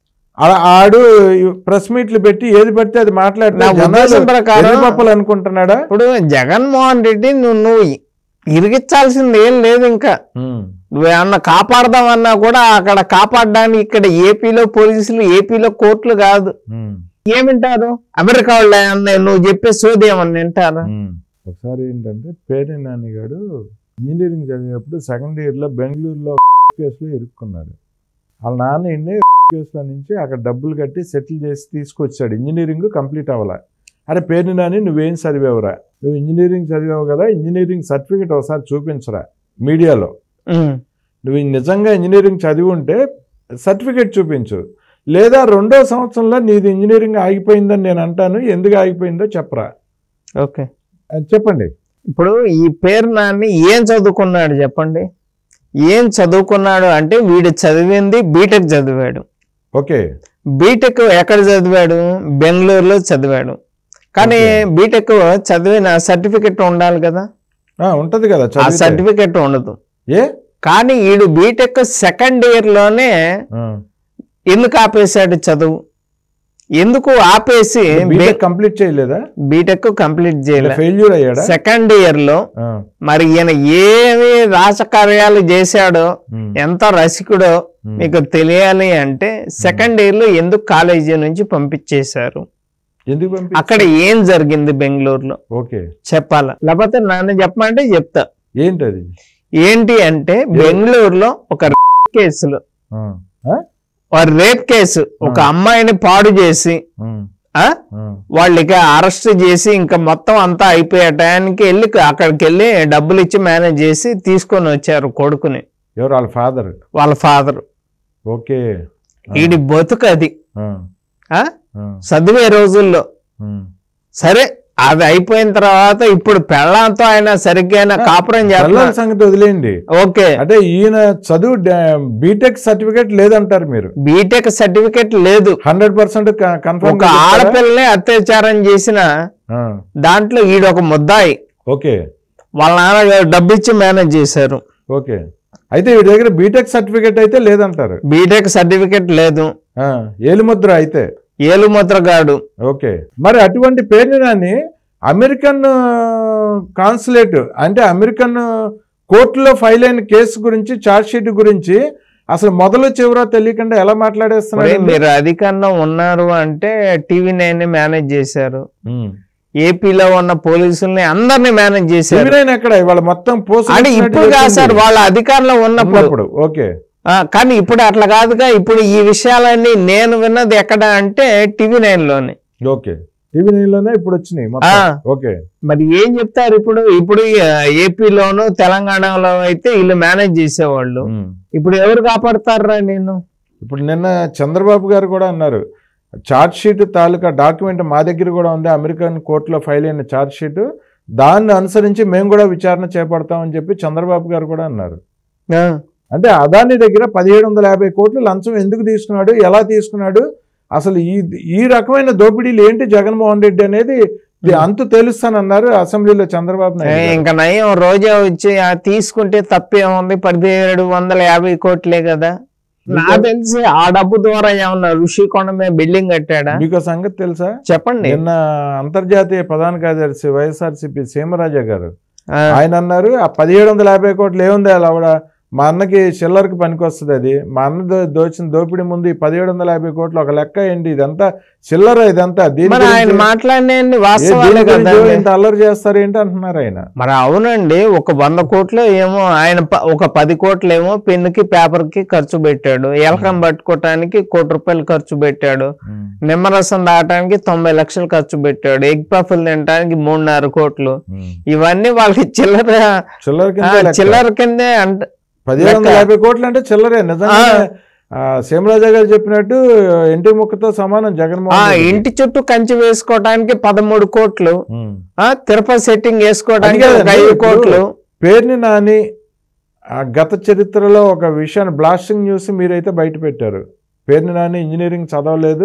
[SPEAKER 1] ఆ- ఆడు ప్రెస్ మీట్లు పెట్టి ఏది పడితే అది
[SPEAKER 2] నా
[SPEAKER 1] మాట్లాడితే
[SPEAKER 2] ఉద్దేశం ప్రకారం
[SPEAKER 1] పప్పులు అనుకుంటున్నాడా
[SPEAKER 2] ఇప్పుడు జగన్మోహన్ రెడ్డి నువ్వు నువ్వు ఇరిగించాల్సింది ఏం లేదు ఇంకా
[SPEAKER 1] ఉమ్,
[SPEAKER 2] నువ్వు ఏమన్నా కాపాడదామన్నా కూడా అక్కడ కాపాడడానికి ఇక్కడ ఏపీలో పోలీసులు ఏపీలో కోర్టులు కాదు
[SPEAKER 1] ఉమ్,
[SPEAKER 2] ఏమింటారు అమెరికా వాళ్ళు ఏమన్నా నువ్వు చెప్పే సోది ఏమన్నా వింటారు
[SPEAKER 1] ఉమ్. ఒకసారి ఏంటంటే పేరు నాని గారు ఇంజనీరింగ్ చదివేటప్పుడు సెకండ్ ఇయర్లో బెంగళూరులో కేసులో ఇరుక్కున్నాడు వాళ్ళ నాన్న ఇన్ని కేసుల నుంచి అక్కడ డబ్బులు కట్టి సెటిల్ చేసి తీసుకొచ్చాడు ఇంజనీరింగ్ కంప్లీట్ అవ్వాల అరే పేరు నాని నువ్వేం చదివావురా నువ్వు ఇంజనీరింగ్ చదివావు కదా ఇంజనీరింగ్ సర్టిఫికేట్ ఒకసారి చూపించరా మీడియాలో
[SPEAKER 2] ఉమ్.
[SPEAKER 1] నువ్వు నిజంగా ఇంజనీరింగ్ చదివి ఉంటే సర్టిఫికేట్ చూపించు లేదా రెండో సంవత్సరంలో నీది ఇంజనీరింగ్ ఆగిపోయిందని నేను అంటాను ఎందుకు ఆగిపోయిందో చెప్పరా
[SPEAKER 2] ఓకే
[SPEAKER 1] అది చెప్పండి
[SPEAKER 2] ఇప్పుడు ఈ పేరు నాన్ని ఏం చదువుకున్నాడు చెప్పండి ఏం చదువుకున్నాడు అంటే వీడు చదివింది బీటెక్ చదివాడు
[SPEAKER 1] ఓకే
[SPEAKER 2] బీటెక్ ఎక్కడ చదివాడు బెంగళూరులో చదివాడు కానీ
[SPEAKER 1] Okay.
[SPEAKER 2] బీటెక్ చదివిన సర్టిఫికెట్ ఉండాలి కదా
[SPEAKER 1] ఆ, ఉంటది కదా
[SPEAKER 2] ఆ
[SPEAKER 1] చదివితే.
[SPEAKER 2] సర్టిఫికెట్ ఉండదు
[SPEAKER 1] ఏ
[SPEAKER 2] కానీ వీడు బీటెక్ సెకండ్ ఇయర్ లోనే
[SPEAKER 1] ఆ.
[SPEAKER 2] ఎందుకు ఆపేశాడు చదువు ఎందుకు ఆపేసి
[SPEAKER 1] బీటెక్ కంప్లీట్ చేయలేదా
[SPEAKER 2] బీటెక్ కంప్లీట్ చేయలే
[SPEAKER 1] ఫెయిల్యూర్ అయ్యాడా
[SPEAKER 2] సెకండ్ ఇయర్ లో
[SPEAKER 1] ఆ,
[SPEAKER 2] మరి ఈయన ఏమి రాసకార్యాలు చేశాడో
[SPEAKER 1] ఉమ్,
[SPEAKER 2] ఎంత రసికుడో
[SPEAKER 1] ఉమ్.
[SPEAKER 2] మీకు తెలియాలి అంటే సెకండ్ ఇయర్ లో ఎందుకు కాలేజీ నుంచి పంపించేశారు
[SPEAKER 1] ఎందుకు పంపి
[SPEAKER 2] అక్కడ ఏం జరిగింది బెంగళూరులో
[SPEAKER 1] ఓకే
[SPEAKER 2] చెప్పాలా లేకపోతే నన్ను చెప్పమంటే చెప్తా
[SPEAKER 1] ఏంటది
[SPEAKER 2] ఏంటి అంటే బెంగళూరులో ఒక రేప్ కేసులో
[SPEAKER 1] ఆ, ఆ?
[SPEAKER 2] ఒక రేప్ కేసు ఒక అమ్మాయిని పాడు చేసి
[SPEAKER 1] ఉమ్,
[SPEAKER 2] ఆ
[SPEAKER 1] ఆ,
[SPEAKER 2] వాళ్ళకి అరెస్ట్ చేసి ఇంకా మొత్తం అంతా అయిపోయే టయానికి వెళ్ళి అక్కడికి వెళ్ళి డబ్బులు ఇచ్చి మేనేజ్ చేసి తీసుకొని వచ్చారు కొడుకుని
[SPEAKER 1] ఎవరు వాళ్ళ ఫాదర్
[SPEAKER 2] వాళ్ళ ఫాదర్
[SPEAKER 1] ఓకే ఆ,
[SPEAKER 2] వీడి బతుకు అది
[SPEAKER 1] ఆ,
[SPEAKER 2] ఆ
[SPEAKER 1] ఆ,
[SPEAKER 2] చదివే రోజుల్లో
[SPEAKER 1] ఉమ్.
[SPEAKER 2] సరే అది అయిపోయిన తర్వాత ఇప్పుడు పెళ్ళంతో ఆయన సరిగ్గా అయినా కాపురం
[SPEAKER 1] పిల్లల
[SPEAKER 2] చేస్తున్నారు
[SPEAKER 1] సంగతి వదిలేయండి
[SPEAKER 2] ఓకే
[SPEAKER 1] అంటే ఈయన చదువు బీటెక్ సర్టిఫికేట్ లేదంటారు మీరు
[SPEAKER 2] బీటెక్ సర్టిఫికెట్ లేదు
[SPEAKER 1] హండ్రెడ్ పర్సెంట్ కన్ఫర్మ్
[SPEAKER 2] ఒక ఆడపిల్లని అత్యాచారం చేసిన దాంట్లో ఈడొక ముద్దాయి
[SPEAKER 1] ఓకే
[SPEAKER 2] వాళ్ళ నాన్న డబ్బు ఇచ్చి మేనేజ్ చేశారు
[SPEAKER 1] ఓకే అయితే వీడి దగ్గర బీటెక్ సర్టిఫికేట్ అయితే లేదంటారు
[SPEAKER 2] బీటెక్ సర్టిఫికెట్ లేదు
[SPEAKER 1] ఆ, ఏలిముద్ర అయితే
[SPEAKER 2] ఏలుముద్రగాడు
[SPEAKER 1] ఓకే మరి అటువంటి పేరుని అమెరికన్ కాన్సులేట్ అంటే అమెరికన్ కోర్టులో ఫైల్ అయిన కేసు గురించి ఛార్జ్ షీట్ గురించి అసలు మొదలు చివర తెలియకుండా ఎలా
[SPEAKER 2] మరి
[SPEAKER 1] మాట్లాడేస్తున్నారు
[SPEAKER 2] మీరు అధికారంలో ఉన్నారు అంటే టీవీ నైన్ మేనేజ్ చేశారు ఏపీలో ఉన్న పోలీసుల్ని అందరినీ మేనేజ్ చేశారు
[SPEAKER 1] ఎవరైనా ఎక్కడ ఇవాళ మొత్తం పోస్ట్
[SPEAKER 2] అంటే ఇప్పుడు కాదు సార్ వాళ్ళ అధికారంలో ఉన్నప్పుడు
[SPEAKER 1] ఉన్నప్పుడు ఓకే
[SPEAKER 2] ఆ, కానీ ఇప్పుడు అట్లా కాదుగా ఇప్పుడు ఈ విషయాలన్నీ నేను విన్నది ఎక్కడ అంటే టీవీ నైన్ లోనే
[SPEAKER 1] ఓకే టీవీ లోనే ఇప్పుడు వచ్చినాయి
[SPEAKER 2] ఆ.
[SPEAKER 1] మొత్తం ఓకే
[SPEAKER 2] మరి ఏం చెప్తారు ఇప్పుడు ఇప్పుడు ఆ, ఏపీలోను తెలంగాణలో అయితే వీళ్ళు మేనేజ్ చేసేవాళ్ళు
[SPEAKER 1] ఉమ్.
[SPEAKER 2] ఇప్పుడు ఎవరు కాపాడతారా నేను
[SPEAKER 1] ఇప్పుడు నిన్న చంద్రబాబు గారు కూడా అన్నారు ఛార్జ్ షీట్ తాలూకా డాక్యుమెంట్ మా దగ్గర కూడా ఉంది అమెరికన్ కోర్టులో ఫైల్ అయిన ఛార్జ్ షీట్ దాన్ని అనుసరించి మేము కూడా విచారణ చేపడతామని చెప్పి చంద్రబాబు గారు కూడా అన్నారు
[SPEAKER 2] ఆ,
[SPEAKER 1] అంటే అదాని దగ్గర పదిహేడు వందల యాభై కోట్లు లంచం ఎందుకు తీసుకున్నాడు ఎలా తీసుకున్నాడు అసలు ఈ ఈ రకమైన దోపిడీలు ఏంటి జగన్మోహన్ రెడ్డి అనేది ఇది అంతు తెలుస్తానన్నారు అసెంబ్లీలో చంద్రబాబు
[SPEAKER 2] ఏ,
[SPEAKER 1] నాయుడు గారు.
[SPEAKER 2] ఇంకా నయం రోజా వచ్చి ఆ తీసుకుంటే తప్పేముంది పదిహేడు వందల యాభై కోట్లే కదా నా తెలిసి ఆ డబ్బు ద్వారా ఏమన్నా ఋషికొండ మీద బిల్డింగ్ కట్టాడా
[SPEAKER 1] మీకు ఒక సంగతి తెలుసా
[SPEAKER 2] చెప్పండి
[SPEAKER 1] నిన్న అంతర్జాతీయ ప్రధాన కార్యదర్శి వైఎస్ఆర్సీపీ సీమరాజా గారు
[SPEAKER 2] ఆ,
[SPEAKER 1] ఆయన అన్నారు ఆ పదిహేడు వందల యాభై కోట్లు ఏముంది అలా ఆవిడ మా అన్నకి చిల్లరకి పనికొస్తుంది అది మా అన్న దో దోచిన దోపిడీ ముందు ఈ పదిహేడు వందల యాభై కోట్లు ఒక లెక్క ఏంటి ఇదంతా చిల్లర ఇదంతా దీని
[SPEAKER 2] మరి ఆయన
[SPEAKER 1] గురించి-
[SPEAKER 2] మాట్లాడిన
[SPEAKER 1] ఏ
[SPEAKER 2] వాస్తవాలే
[SPEAKER 1] దీని
[SPEAKER 2] కదా
[SPEAKER 1] గురించి ఇంత అల్లరి చేస్తారు ఏంటి అంటున్నారు ఆయన
[SPEAKER 2] మరి అవునండి ఒక వంద కోట్లు ఏమో ఆయన ప- ఒక పది కోట్లు ఏమో పెన్నుకి పేపర్ కి ఖర్చు పెట్టాడు ఎలకం పట్టుకోవటానికి కోటి రూపాయలు ఖర్చు పెట్టాడు నిమ్మరసం దాటానికి తొంభై లక్షలు ఖర్చు పెట్టాడు ఎగ్ పఫ్లు తినడానికి మూడున్నర కోట్లు ఇవన్నీ వాళ్ళకి చిల్లర
[SPEAKER 1] చిల్లర
[SPEAKER 2] ఆ,
[SPEAKER 1] కింద లెక్క.
[SPEAKER 2] చిల్లర కిందే అంట
[SPEAKER 1] పదిహేడు వందల
[SPEAKER 2] లెక్క.
[SPEAKER 1] యాభై కోట్లు అంటే చిల్లరే నిజంగా
[SPEAKER 2] ఆ.
[SPEAKER 1] సీమరాజా గారు చెప్పినట్టు ఇంటి ముక్కతో సమానం
[SPEAKER 2] ఆ
[SPEAKER 1] జగన్మోహన్ రెడ్డి.
[SPEAKER 2] ఇంటి చుట్టూ కంచి వేసుకోవటానికి పదమూడు కోట్లు
[SPEAKER 1] ఉమ్.
[SPEAKER 2] ఆ తిరుపతి సెట్టింగ్ వేసుకోవడానికి
[SPEAKER 1] అది
[SPEAKER 2] ఒక
[SPEAKER 1] కాదండి,
[SPEAKER 2] ఐదు
[SPEAKER 1] ఇప్పుడు
[SPEAKER 2] కోట్లు
[SPEAKER 1] పేరుని నాని ఆ గత చరిత్రలో ఒక విషయాన్ని బ్లాస్టింగ్ న్యూస్ మీరైతే బయట పెట్టారు పేరుని నాని ఇంజనీరింగ్ చదవలేదు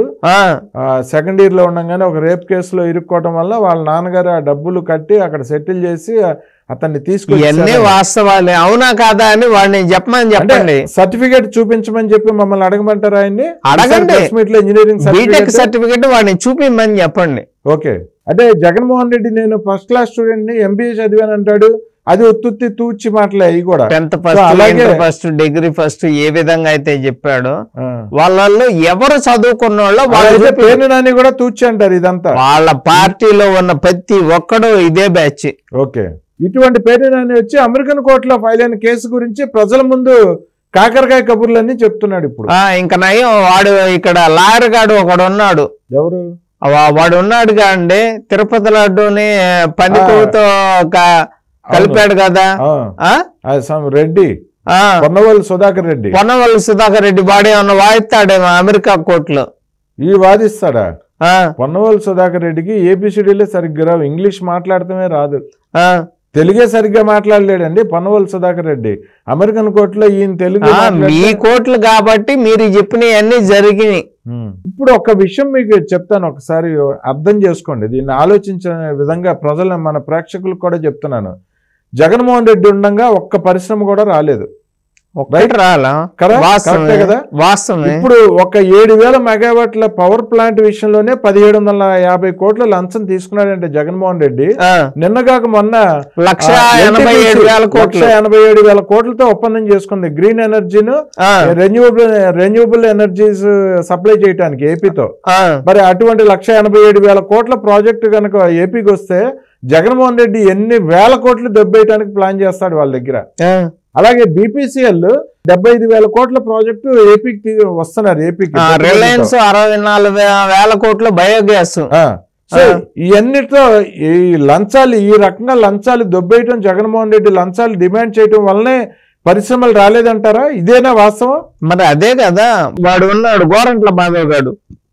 [SPEAKER 2] ఆ
[SPEAKER 1] సెకండ్ ఇయర్ లో ఉండగానే ఒక రేప్ కేసులో ఇరుక్కోవటం వల్ల వాళ్ళ నాన్నగారు ఆ డబ్బులు కట్టి అక్కడ సెటిల్ చేసి ఆ- అతన్ని
[SPEAKER 2] ఇవన్నీ
[SPEAKER 1] తీసుకొచ్చి
[SPEAKER 2] వాస్తవాలే అవునా కాదా అని వాడిని చెప్పమని చెప్పండి
[SPEAKER 1] సర్టిఫికేట్ చూపించమని చెప్పి మమ్మల్ని అడగమంటారా ఆయన్ని
[SPEAKER 2] అడగండి.
[SPEAKER 1] ప్రెస్ మీట్ లో ఇంజనీరింగ్
[SPEAKER 2] బీటెక్
[SPEAKER 1] సర్టిఫికేట్
[SPEAKER 2] సర్టిఫికెట్ వాడిని చూపిమ్మని చెప్పండి
[SPEAKER 1] ఓకే అంటే జగన్మోహన్ రెడ్డి నేను ఫస్ట్ క్లాస్ స్టూడెంట్ ని ఎంబీఏ చదివాను అంటాడు అది ఉత్తుత్తి తూచి మాటలే అవి కూడా
[SPEAKER 2] టెన్త్
[SPEAKER 1] సో
[SPEAKER 2] ఫస్ట్
[SPEAKER 1] అలాగే-
[SPEAKER 2] ఇంటర్ ఫస్ట్ డిగ్రీ ఫస్ట్ ఏ విధంగా అయితే చెప్పాడో
[SPEAKER 1] ఆ.
[SPEAKER 2] వాళ్ళల్లో ఎవరు చదువుకున్న వాళ్ళో వాళ్ళు
[SPEAKER 1] అలాగే
[SPEAKER 2] చూపి-
[SPEAKER 1] పేరుని నాని కూడా తూచి అంటారు ఇదంతా
[SPEAKER 2] వాళ్ళ పార్టీలో ఉన్న ప్రతి ఒక్కడు ఇదే బ్యాచ్
[SPEAKER 1] ఓకే ఇటువంటి పేరు నాని వచ్చి అమెరికన్ కోర్టులో ఫైల్ అయిన కేసు గురించి ప్రజల ముందు కాకరకాయ కబుర్లన్నీ చెప్తున్నాడు ఇప్పుడు
[SPEAKER 2] ఆ ఇంకా నయం వాడు ఇక్కడ లాయర్ గాడు ఒకడు ఉన్నాడు
[SPEAKER 1] ఎవరు
[SPEAKER 2] వా- వాడు ఉన్నాడుగా అండి తిరుపతి లడ్డూని పని
[SPEAKER 1] ఆ.
[SPEAKER 2] కొవ్వుతో క- కలిపాడు కదా
[SPEAKER 1] ఆ,
[SPEAKER 2] ఆ
[SPEAKER 1] ఆ సమ్ రెడ్డి
[SPEAKER 2] ఆ
[SPEAKER 1] పొన్నవల్లి సుధాకర్ రెడ్డి
[SPEAKER 2] పొన్నవల్లి సుధాకర్ రెడ్డి వాడే ఉన్న వాయిస్తాడేమో అమెరికా కోర్టులో
[SPEAKER 1] ఈ వాదిస్తాడా
[SPEAKER 2] ఆ
[SPEAKER 1] పొన్నవల్లి సుధాకర్ రెడ్డికి ఏబిసిడీలే సరిగ్గా రావు ఇంగ్లీష్ మాట్లాడటమే రాదు
[SPEAKER 2] ఆ
[SPEAKER 1] తెలుగే సరిగ్గా మాట్లాడలేడండి పొన్నవల్లి సుధాకర్ రెడ్డి అమెరికన్ కోర్టులో ఈయన తెలుగు
[SPEAKER 2] ఆ, మీ
[SPEAKER 1] మాట్లాడితే-
[SPEAKER 2] కోట్లు కాబట్టి మీరు చెప్పినవన్నీ జరిగినాయి
[SPEAKER 1] ఉమ్. ఇప్పుడు ఒక విషయం మీకు చెప్తాను ఒకసారి అర్థం చేసుకోండి దీన్ని ఆలోచించిన విధంగా ప్రజలు మన ప్రేక్షకులకు కూడా చెప్తున్నాను జగన్మోహన్ రెడ్డి ఉండగా ఒక్క పరిశ్రమ కూడా రాలేదు
[SPEAKER 2] ఒక్కటి రాలా
[SPEAKER 1] కదా?
[SPEAKER 2] వాస్తవమే
[SPEAKER 1] కరెక్టే కదా?
[SPEAKER 2] వాస్తవమే
[SPEAKER 1] ఇప్పుడు ఒక ఏడు వేల మెగావాట్ల పవర్ ప్లాంట్ విషయంలోనే పదిహేడు వందల యాభై కోట్ల లంచం తీసుకున్నాడంటే జగన్మోహన్ రెడ్డి
[SPEAKER 2] ఆ,
[SPEAKER 1] నిన్నగాక మొన్న
[SPEAKER 2] లక్ష
[SPEAKER 1] ఆ,
[SPEAKER 2] ఎనభై
[SPEAKER 1] NTPC
[SPEAKER 2] ఏడు వేల కోట్లు
[SPEAKER 1] లక్ష ఎనభై ఏడు వేల కోట్లతో ఒప్పందం చేసుకుంది గ్రీన్ ఎనర్జీను
[SPEAKER 2] ఆ,
[SPEAKER 1] రెన్యూబుల్ రెన్యూబుల్ ఎనర్జీస్ సప్లై చేయడానికి ఏపీతో
[SPEAKER 2] ఆ,
[SPEAKER 1] మరి అటువంటి లక్ష ఎనభై ఏడు వేల కోట్ల ప్రాజెక్టు కనుక ఏపీకి వస్తే జగన్మోహన్ రెడ్డి ఎన్ని వేల కోట్లు దెబ్బేయడానికి ప్లాన్ చేస్తాడు వాళ్ళ దగ్గర
[SPEAKER 2] ఆ,
[SPEAKER 1] అలాగే బీపీసీఎల్ డెబ్బై ఐదు వేల కోట్ల ప్రాజెక్టు ఏపీకి తీ- వస్తున్నారు ఏపీకి
[SPEAKER 2] ఆ, రిలయన్స్ అరవై నాలుగు వే- వేల కోట్ల బయోగ్యాస్
[SPEAKER 1] ఆ. సో
[SPEAKER 2] ఆ.
[SPEAKER 1] ఇవన్నిటితో ఈ లంచాలు ఈ రకంగా లంచాలు దొబ్బేయటం జగన్మోహన్ రెడ్డి లంచాలు డిమాండ్ చేయటం వల్లనే పరిశ్రమలు రాలేదంటారా ఇదేనా వాస్తవం
[SPEAKER 2] మరి అదే కదా వాడు ఉన్నాడు గోరంట్ల బాబాయ్ గాడు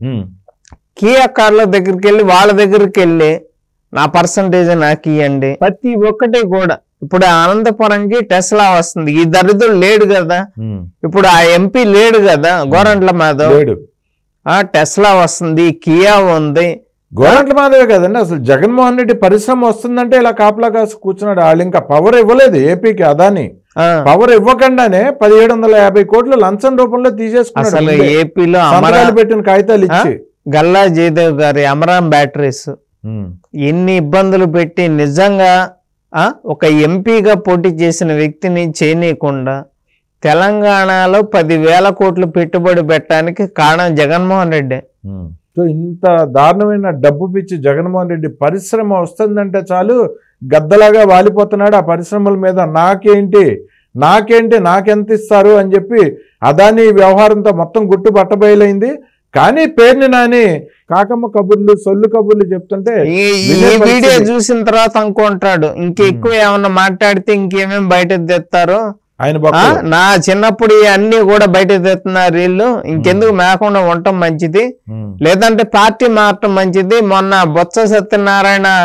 [SPEAKER 2] కియా కార్ల దగ్గరికి వెళ్ళి వాళ్ళ దగ్గరికి వెళ్ళి నా పర్సంటేజ్ నాకు ఇవ్వండి ప్రతి ఒక్కటి కూడా ఇప్పుడు అనంతపురంకి టెస్లా వస్తుంది ఈ దరిద్రుడు లేడు కదా ఇప్పుడు ఆ ఎంపీ లేడు కదా గోరంట్ల మాధవ్
[SPEAKER 1] లేడు
[SPEAKER 2] ఆ టెస్లా వస్తుంది కియా ఉంది
[SPEAKER 1] గోరంట్ల మాధవే కదండి అసలు జగన్మోహన్ రెడ్డి పరిశ్రమ వస్తుందంటే ఇలా కాపలా కాసి కూర్చున్నాడు వాళ్ళు ఇంకా పవర్ ఇవ్వలేదు ఏపీకి అదాని
[SPEAKER 2] ఆ,
[SPEAKER 1] పవర్ ఇవ్వకుండానే పదిహేడు వందల యాభై కోట్లు లంచం రూపంలో
[SPEAKER 2] అసలు
[SPEAKER 1] తీసేసుకున్నాడు ముందే.
[SPEAKER 2] ఏపీలో అమరా
[SPEAKER 1] సంతకాలు పెట్టిన కాగితాలు ఇచ్చి
[SPEAKER 2] గల్లా జయదేవ్ గారి అమరాం బ్యాటరీస్
[SPEAKER 1] ఉమ్.
[SPEAKER 2] ఎన్ని ఇబ్బందులు పెట్టి నిజంగా ఆ, ఒక ఎంపీగా పోటీ చేసిన వ్యక్తిని చేయనీయకుండా తెలంగాణలో పదివేల కోట్లు పెట్టుబడి పెట్టడానికి కారణం జగన్మోహన్ రెడ్డి
[SPEAKER 1] సో ఇంత దారుణమైన డబ్బు పిచ్చి జగన్మోహన్ రెడ్డి పరిశ్రమ వస్తుందంటే చాలు గద్దలాగా వాలిపోతున్నాడు ఆ పరిశ్రమల మీద నాకేంటి నాకేంటి నాకెంత ఇస్తారు అని చెప్పి అదాని వ్యవహారంతో మొత్తం గుట్టు బట్టబయలైంది కానీ పేరుని నాని కాకమ్మ కబుర్లు సొల్లు కబుర్లు చెప్తుంటే
[SPEAKER 2] ఈ ఈ
[SPEAKER 1] వినే
[SPEAKER 2] వీడియో
[SPEAKER 1] పరిస్థితి.
[SPEAKER 2] చూసిన తర్వాత అనుకుంటాడు ఇంకెక్కువ ఏమన్నా మాట్లాడితే ఇంకేమేమి బయట తెస్తారు
[SPEAKER 1] ఆయన
[SPEAKER 2] ఆ,
[SPEAKER 1] భక్తులు.
[SPEAKER 2] నా చిన్నప్పుడు అన్ని కూడా బయట తెస్తున్నారు వీళ్ళు ఇంకెందుకు మేకుండా ఉండటం మంచిది
[SPEAKER 1] ఉమ్.
[SPEAKER 2] లేదంటే పార్టీ మారటం మంచిది మొన్న బొత్స సత్యనారాయణ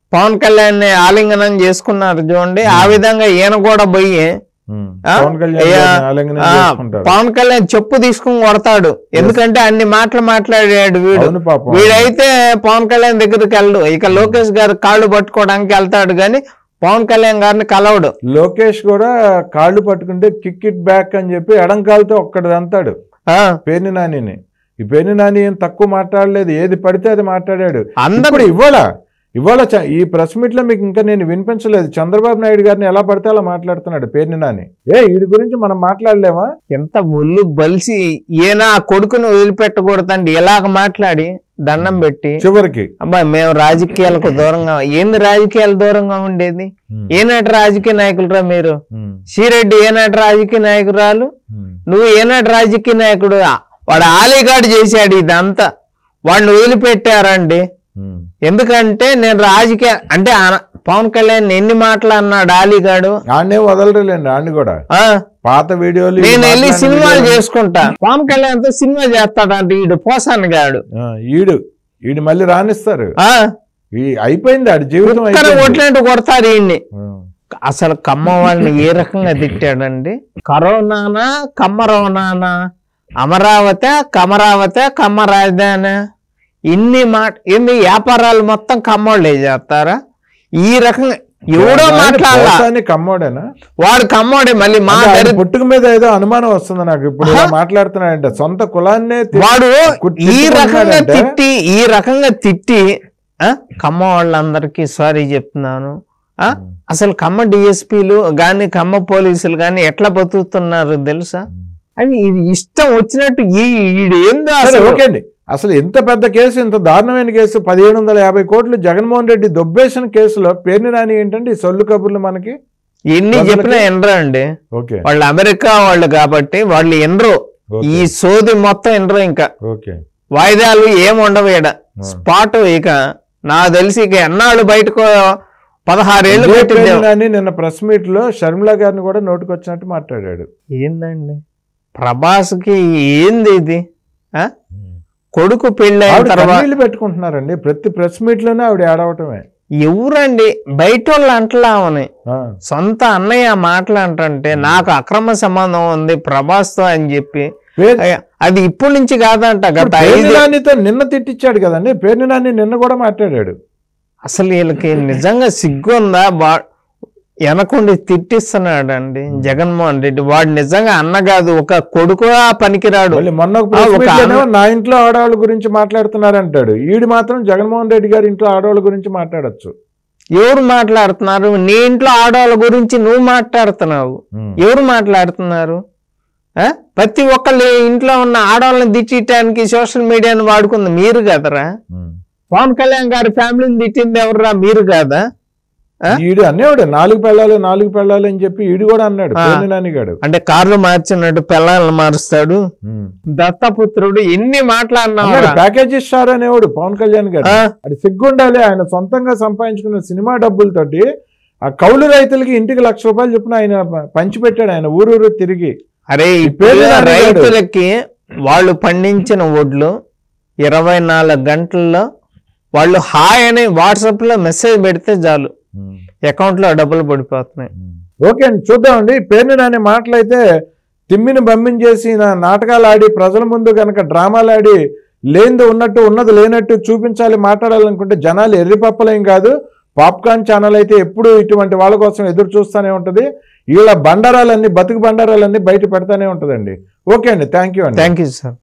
[SPEAKER 2] పవన్ కళ్యాణ్ ఆలింగనం చేసుకున్నారు చూడండి ఆ విధంగా ఈయన కూడా పోయి
[SPEAKER 1] ఉమ్.
[SPEAKER 2] ఆ?
[SPEAKER 1] పవన్ కళ్యాణ్
[SPEAKER 2] అయ్యా,
[SPEAKER 1] గారిని ఆలింగనం
[SPEAKER 2] ఆ,
[SPEAKER 1] చేసుకుంటారు.
[SPEAKER 2] పవన్ కళ్యాణ్ చెప్పు తీసుకుని కొడతాడు ఎందుకంటే అన్ని మాటలు మాట్లాడాడు వీడు
[SPEAKER 1] అవును పాపం
[SPEAKER 2] వీడైతే పవన్ కళ్యాణ్ దగ్గరికి వెళ్ళడు ఇక లోకేష్ గారు కాళ్ళు పట్టుకోవడానికి వెళ్తాడు కానీ పవన్ కళ్యాణ్ గారిని కలవడు
[SPEAKER 1] లోకేష్ కూడా కాళ్ళు పట్టుకుంటే కిక్ ఇట్ బ్యాక్ అని చెప్పి ఎడం కాలుతో ఒక్కడి అంతాడు
[SPEAKER 2] ఆ,
[SPEAKER 1] పేర్ని నానిని ఈ పేర్ని నాని ఏం తక్కువ మాట్లాడలేదు ఏది పడితే అది మాట్లాడాడు
[SPEAKER 2] అందరూ
[SPEAKER 1] ఇప్పుడు ఇవాళ ఇవాళ చ- ఈ ప్రెస్ మీట్ లో మీకు ఇంకా నేను వినిపించలేదు చంద్రబాబు నాయుడు గారిని ఎలా పడితే అలా మాట్లాడుతున్నాడు పేర్ని నాని ఏ వీడి గురించి మనం మాట్లాడలేమా
[SPEAKER 2] ఎంత ఒళ్ళు బలిసి ఈయన ఆ కొడుకుని వదిలిపెట్టకూడదండి ఇలాగ మాట్లాడి దండం పెట్టి
[SPEAKER 1] చివరికి
[SPEAKER 2] అబ్బాయి మేము రాజకీయాలకు దూరంగా ఏంది రాజకీయాలు దూరంగా ఉండేది ఏనాటి రాజకీయ నాయకులురా మీరు
[SPEAKER 1] ఉమ్,
[SPEAKER 2] శ్రీరెడ్డి ఏనాటి రాజకీయ నాయకురాలు
[SPEAKER 1] ఉమ్,
[SPEAKER 2] నువ్వు ఏనాటి రాజకీయ నాయకుడు వాడు ఆలీగాడు చేశాడు ఇదంతా వాడిని వదిలిపెట్టారండి
[SPEAKER 1] ఉమ్.
[SPEAKER 2] ఎందుకంటే నేను రాజకీయ అంటే ఆన- పవన్ కళ్యాణ్ ఎన్ని మాటలు అన్నాడు ఆలీగాడు
[SPEAKER 1] ఆడనే వదలలేండి ఆడిని కూడా
[SPEAKER 2] ఆ,
[SPEAKER 1] పాత వీడియోలు ఈ
[SPEAKER 2] నేను వెళ్ళి
[SPEAKER 1] మాట్లాడిన
[SPEAKER 2] సినిమాలు
[SPEAKER 1] వీడియోలు-
[SPEAKER 2] చేసుకుంటా పవన్ కళ్యాణ్ తో సినిమా చేస్తాడంట వీడు పోసాను గాడు
[SPEAKER 1] ఆ, ఈడు ఈడు మళ్ళీ రాణిస్తారు
[SPEAKER 2] ఆ,
[SPEAKER 1] ఈ అయిపోయింది ఆడి జీవితం
[SPEAKER 2] ఒక్కరు
[SPEAKER 1] అయిపోయింది.
[SPEAKER 2] కొట్టినట్టు కొడతారు ఈయన్ని
[SPEAKER 1] ఆ,
[SPEAKER 2] అసలు కమ్మ వాళ్ళని ఏ రకంగా తిట్టాడండి కరోనానా కమ్మరోనానా అమరావతి కమరావతి కమ్మ రాజధాని ఇన్ని మాట ఏంది వ్యాపారాలు మొత్తం కమ్మోళ్ళే చేస్తారా ఈ రకంగా ఎవడో
[SPEAKER 1] ఆయన
[SPEAKER 2] మాట్లాడాల
[SPEAKER 1] పోసాని కమ్మోడేనా
[SPEAKER 2] వాడు కమ్మోడే మళ్ళీ మా
[SPEAKER 1] అంటే ఆయన
[SPEAKER 2] దరి-
[SPEAKER 1] పుట్టుక మీద ఏదో అనుమానం వస్తుంది నాకు ఇప్పుడు ఇలా మాట్లాడుతున్నాడంటే సొంత కులాన్నే తి-
[SPEAKER 2] వాడు
[SPEAKER 1] కుట్టి-
[SPEAKER 2] ఈ రకంగా
[SPEAKER 1] తిట్టుకుంటున్నాడంటే?
[SPEAKER 2] తిట్టి ఈ రకంగా తిట్టి ఆ, కమ్మ వాళ్ళందరికీ సారీ చెప్తున్నాను ఆ, అసలు కమ్మ డిఎస్పీలు గాని కమ్మ పోలీసులు గాని ఎట్లా బతుకుతున్నారు తెలుసా అది ఇది ఇష్టం వచ్చినట్టు ఈ ఈడు ఏందో
[SPEAKER 1] సరే
[SPEAKER 2] అసలు
[SPEAKER 1] ఓకే అండి అసలు ఇంత పెద్ద కేసు ఇంత దారుణమైన కేసు పదిహేడు వందల యాభై కోట్లు జగన్మోహన్ రెడ్డి దొబ్బేసిన కేసులో పేర్ని రాని ఏంటంటే ఈ సొల్లు కబుర్లు మనకి
[SPEAKER 2] ఎన్ని
[SPEAKER 1] ప్రజలకి-
[SPEAKER 2] చెప్పినా ఎనరా అండి
[SPEAKER 1] ఓకే
[SPEAKER 2] వాళ్ళు అమెరికా వాళ్ళు కాబట్టి వాళ్ళు ఎనరు
[SPEAKER 1] ఓకే.
[SPEAKER 2] ఈ సోది మొత్తం ఎనరు ఇంకా
[SPEAKER 1] ఓకే
[SPEAKER 2] వాయిదాలు ఏం ఉండవు ఈడ
[SPEAKER 1] ఆ.
[SPEAKER 2] స్పాట్ ఇక నాకు తెలిసి ఇక ఎన్నాళ్ళు బయటకు పదహారేళ్ళు
[SPEAKER 1] ఇదే
[SPEAKER 2] పెట్టింది
[SPEAKER 1] పేర్ని నాని నిన్న ప్రెస్ మీట్ లో షర్మిల గారిని కూడా నోటుకొచ్చినట్టు మాట్లాడాడు
[SPEAKER 2] ఏందండి ప్రభాస్కి ఏంది ఇది ఆ? కొడుకు పెళ్ళైన
[SPEAKER 1] ఆవిడ
[SPEAKER 2] తర్వాత
[SPEAKER 1] కన్నీళ్లు పెట్టుకుంటున్నారండి ప్రతి ప్రెస్ మీట్ లోనే ఆవిడ ఏడవటమే
[SPEAKER 2] ఎవరండి బయట వాళ్ళు అంటలామని
[SPEAKER 1] ఆ,
[SPEAKER 2] సొంత అన్నయ్య మాట్లాడంటే నాకు అక్రమ సంబంధం ఉంది ప్రభాస్తో అని చెప్పి
[SPEAKER 1] పేర్-
[SPEAKER 2] అయ్య, అది ఇప్పటి నుంచి కాదంట గత
[SPEAKER 1] ఇప్పుడు పేర్ని
[SPEAKER 2] ఐదు
[SPEAKER 1] నానితో నిన్న తిట్టించాడు కదండి పేర్ని నాని నిన్న కూడా మాట్లాడాడు
[SPEAKER 2] అసలు వీళ్ళకి నిజంగా సిగ్గుందా బా వెనకుండి తిట్టిస్తున్నాడు అండి జగన్మోహన్ రెడ్డి వాడు నిజంగా అన్న కాదు ఒక కొడుకు పనికిరాడు
[SPEAKER 1] మళ్ళీ మొన్న ఒక
[SPEAKER 2] ఆ,
[SPEAKER 1] ప్రెస్
[SPEAKER 2] ఒక
[SPEAKER 1] మీట్
[SPEAKER 2] ఆమె-
[SPEAKER 1] లోనేమో నా ఇంట్లో ఆడవాళ్ళ గురించి మాట్లాడుతున్నారంటాడు ఈడు మాత్రం జగన్మోహన్ రెడ్డి గారి ఇంట్లో ఆడవాళ్ళ గురించి మాట్లాడొచ్చు
[SPEAKER 2] ఎవరు మాట్లాడుతున్నారు నీ ఇంట్లో ఆడవాళ్ళ గురించి నువ్వు మాట్లాడుతున్నావు ఎవరు మాట్లాడుతున్నారు ఆ? ప్రతి ఒక్కళ్ళు ఇంట్లో ఉన్న ఆడవాళ్ళని తిట్టడానికి సోషల్ మీడియాని వాడుకుంది మీరు కదరా పవన్ కళ్యాణ్ గారి ఫ్యామిలీని తిట్టింది ఎవర్రా మీరు కాదా ఆ?
[SPEAKER 1] ఈడు అనేవాడు నాలుగు పెళ్ళాలి నాలుగు పెళ్ళాలి అని చెప్పి ఈడు కూడా అన్నాడు
[SPEAKER 2] ఆ.
[SPEAKER 1] పేర్ని నానిగాడు
[SPEAKER 2] అంటే కార్లు మార్చినట్టు పిల్లల్ని మారుస్తాడు దత్తపుత్రుడు ఎన్ని మాట్లాడినావు
[SPEAKER 1] అన్నాడు ప్యాకేజీ స్టార్ అనేవాడు పవన్ కళ్యాణ్ గారు
[SPEAKER 2] ఆ?
[SPEAKER 1] అది సిగ్గుండాలి ఆయన సొంతంగా సంపాదించుకున్న సినిమా డబ్బులతోటి ఆ కౌలు రైతులకి ఇంటికి లక్ష రూపాయలు చొప్పున ఆయన పంచిపెట్టాడు ఆయన ఊరూరు తిరిగి
[SPEAKER 2] అరే
[SPEAKER 1] పేర్ని
[SPEAKER 2] ఇప్పుడు
[SPEAKER 1] నాని గాడు.
[SPEAKER 2] రైతులకి వాళ్ళు పండించిన వడ్లు ఇరవై నాలుగు గంటల్లో వాళ్ళు హాయ్ అని వాట్సాప్ లో మెసేజ్ పెడితే చాలు అకౌంట్ లో డబ్బులు పడిపోతున్నాయి
[SPEAKER 1] ఓకే అండి చూద్దామండి పేర్ని నాని మాటలైతే తిమ్మిని బమ్మించేసి నా నాటకాలు ఆడి ప్రజల ముందు కనుక డ్రామాలు ఆడి లేనిది ఉన్నట్టు ఉన్నది లేనట్టు చూపించాలి మాట్లాడాలనుకుంటే జనాలు ఎర్రిపప్పలేం కాదు పాప్కార్న్ ఛానల్ అయితే ఎప్పుడు ఇటువంటి వాళ్ళ కోసం ఎదురు చూస్తూనే ఉంటుంది వీళ్ళ బండారాలన్నీ బతుకు బండారాలన్నీ బయట పెడతానే ఉంటుందండి ఓకే అండి థ్యాంక్ యూ అండి
[SPEAKER 2] థ్యాంక్ యూ సార్